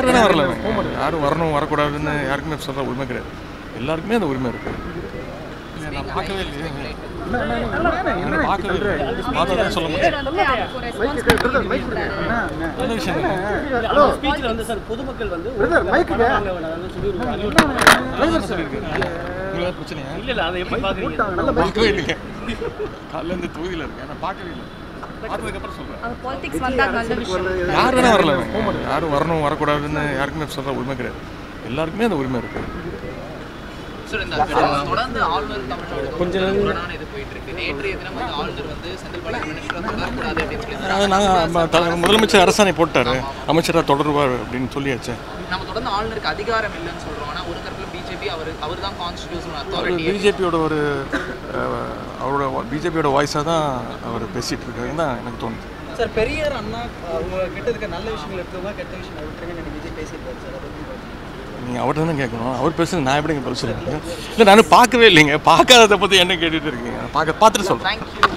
யார் வேணா வரலாம் யாரும் வரணும் வரக்கூடாதுன்னு யாருக்குமே சொல்ற உரிமை கிடையாது எல்லாருக்குமே அந்த உரிமை இருக்கு இல்ல, நான் பார்க்கவே இல்லையே நான் பார்க்கவே இல்லை பார்த்தா தான் சொல்ல முடியும் நல்ல விஷயம் தானே. ஸ்பீச்ல வந்து சார் பொதுமக்கள் வந்து அதான் சொல்லியிருக்கேன் உங்களுக்கு ஏதாவது பிரச்சனையா இல்ல இல்ல அதை எப்படி பாக்குறீங்க நான் பார்க்கவே இல்லைங்க காலைல இருந்து தொகுதியில் இருக்கேன் நான் பார்க்கவே இல்லை பார்த்ததுக்கப்புறம் சொல்கிறேன் பாலிடிக்ஸ் வந்தா நல்ல விஷயம் யார் வேணா வரலாம் யாரும் வரணும் வரக்கூடாதுன்னு யாருக்குமே சொல்ற உரிமை கிடையாது எல்லாருக்குமே அந்த உரிமை இருக்கு சார் இந்த தொடர்ந்து ஆளுநர் தமிழ்நாடு கொஞ்சம் இது போயிட்டு இருக்கு நேற்றைய தினம் வந்து ஆளுநர் வந்து செந்தில் பாலாஜி மினிஸ்டர் தொடரக்கூடாது அப்படின்னு சொல்லி அது நாங்கள் முதலமைச்சர் அரசாணை போட்டாரு அமைச்சராக தொடருவார் அப்படின்னு சொல்லியாச்சு நம்ம தொடர்ந்து ஆளுநருக்கு அதிகாரம் இல்லைன்னு சொல்றோம் ஆனா ஒரு தரப்புல பிஜேபி அவர் அவர் தான் கான்ஸ்டிடியூஷன் அத்தாரிட்டி பிஜேபியோட ஒரு அஹ், அவரோட பிஜேபியோட வாய்ஸாக தான் அவர் பேசிட்டு இருக்காருன்னு தான் எனக்கு தோணுது சார் பெரியார் அண்ணா அவங்க கிட்ட இருக்க நல்ல விஷயங்கள் எடுத்துக்கோங்க கெட்ட விஷயங்கள் விட்டுருங்க விஜய் பேசியிருக்காரு சார் அதை எப்படி பாக்குறீங்க? நீங்கள் அவர்கிட்ட தானே கேட்கணும் அவர் பேசுறது நான் எப்படிங்க பதில் சொல்லுங்க இல்லை நான் பார்க்கவே இல்லைங்க பார்க்காததை பற்றி என்ன கேட்டுட்டு இருக்கீங்க பார்க்க பார்த்துட்டு சொல்கிறேன் தேங்க்யூ